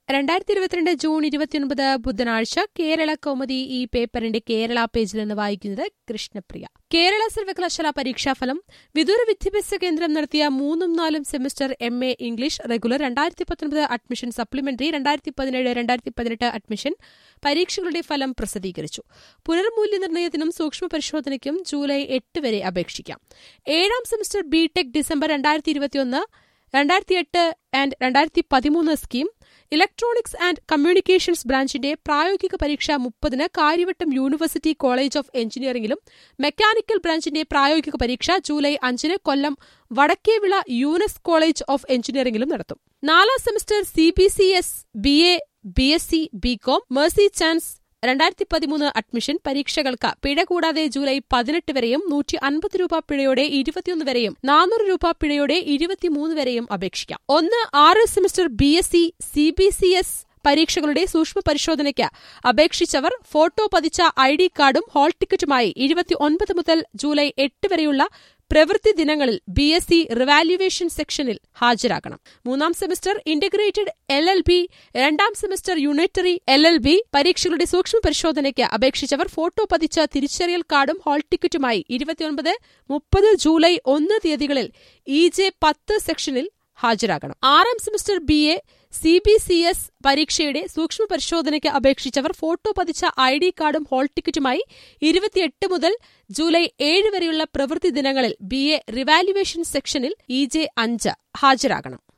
രണ്ടായിരത്തി ഇരുപത്തിരണ്ട് ജൂൺ ഇരുപത്തിയൊൻപത് ബുധനാഴ്ച കേരള കൗമുദി ഈ പേപ്പറിന്റെ കേരള പേജിൽ നിന്ന് വായിക്കുന്നത് കൃഷ്ണപ്രിയ കേരള സർവകലാശാല പരീക്ഷാഫലം വിദൂര വിദ്യാഭ്യാസ കേന്ദ്രം നടത്തിയ മൂന്നും നാലും semester M A English regular രണ്ടായിരത്തി പത്തൊൻപത് അഡ്മിഷൻ സപ്ലിമെന്ററി രണ്ടായിരത്തി പതിനേഴ് രണ്ടായിരത്തി പതിനെട്ട് അഡ്മിഷൻ പരീക്ഷകളുടെ ഫലം പ്രസിദ്ധീകരിച്ചു പുനർമൂല്യനിർണ്ണയത്തിനും സൂക്ഷ്മ പരിശോധനയ്ക്കും ജൂലൈ എട്ട് വരെ അപേക്ഷിക്കാം ഏഴാം സെമസ്റ്റർ ബി ടെക് ഡിസംബർ രണ്ടായിരത്തി ഇരുപത്തിയൊന്ന് രണ്ടായിരത്തി എട്ട് ആൻഡ് രണ്ടായിരത്തി പതിമൂന്ന് സ്കീം ഇലക്ട്രോണിക്സ് ആൻഡ് കമ്മ്യൂണിക്കേഷൻസ് ബ്രാഞ്ചിന്റെ പ്രായോഗിക പരീക്ഷ മുപ്പതിന് കാര്യവട്ടം യൂണിവേഴ്സിറ്റി കോളേജ് ഓഫ് എഞ്ചിനീയറിംഗിലും മെക്കാനിക്കൽ ബ്രാഞ്ചിന്റെ പ്രായോഗിക പരീക്ഷ ജൂലൈ അഞ്ചിന് കൊല്ലം വടക്കേവിള യൂനസ് കോളേജ് ഓഫ് എഞ്ചിനീയറിംഗിലും നടത്തും നാലാം semester C B C S B A B S C BCom mercy chance രണ്ടായിരത്തി പതിമൂന്ന് അഡ്മിഷൻ പരീക്ഷകൾക്ക് പിഴ കൂടാതെ ജൂലൈ പതിനെട്ട് വരെയും നൂറ്റി അൻപത് രൂപ പിഴയോടെ ഇരുപത്തിയൊന്ന് വരെയും നാനൂറ് രൂപ പിഴയോടെ ഇരുപത്തിമൂന്ന് വരെയും അപേക്ഷിക്കാം ഒന്ന് ആറ് semester B S C C B C S പരീക്ഷകളുടെ സൂക്ഷ്മ പരിശോധനയ്ക്ക് അപേക്ഷിച്ചവർ ഫോട്ടോ പതിച്ച ഐ ഡി കാർഡും ഹാൾ ടിക്കറ്റുമായി ഇരുപത്തിയൊൻപത് മുതൽ ജൂലൈ എട്ട് വരെയുള്ള പ്രവൃത്തി ദിനങ്ങളിൽ ബി എസ് സി റിവാല്യുവേഷൻ സെക്ഷനിൽ ഹാജരാകണം മൂന്നാം semester integrated L L B രണ്ടാം semester unitary L L B പരീക്ഷകളുടെ സൂക്ഷ്മ പരിശോധനയ്ക്ക് അപേക്ഷിച്ചവർ ഫോട്ടോ പതിച്ച തിരിച്ചറിയൽ കാർഡും ഹാൾ ടിക്കറ്റുമായി ഇരുപത്തിയൊൻപത് മുപ്പത് ജൂലൈ ഒന്ന് തീയതികളിൽ ഇ ജെ പത്ത് സെക്ഷനിൽ ഹാജരാകണം ആറാം semester B A C B C S പരീക്ഷയുടെ സൂക്ഷ്മ പരിശോധനയ്ക്ക് അപേക്ഷിച്ചവർ ഫോട്ടോ പതിച്ച ഐ ഡി കാർഡും ഹാൾ ടിക്കറ്റുമായി ഇരുപത്തിയെട്ട് മുതൽ ജൂലൈ ഏഴ് വരെയുള്ള പ്രവൃത്തി ദിനങ്ങളിൽ ബി എ റിവാലുവേഷൻ സെക്ഷനിൽ ഇ ജെ അഞ്ച് ഹാജരാകണം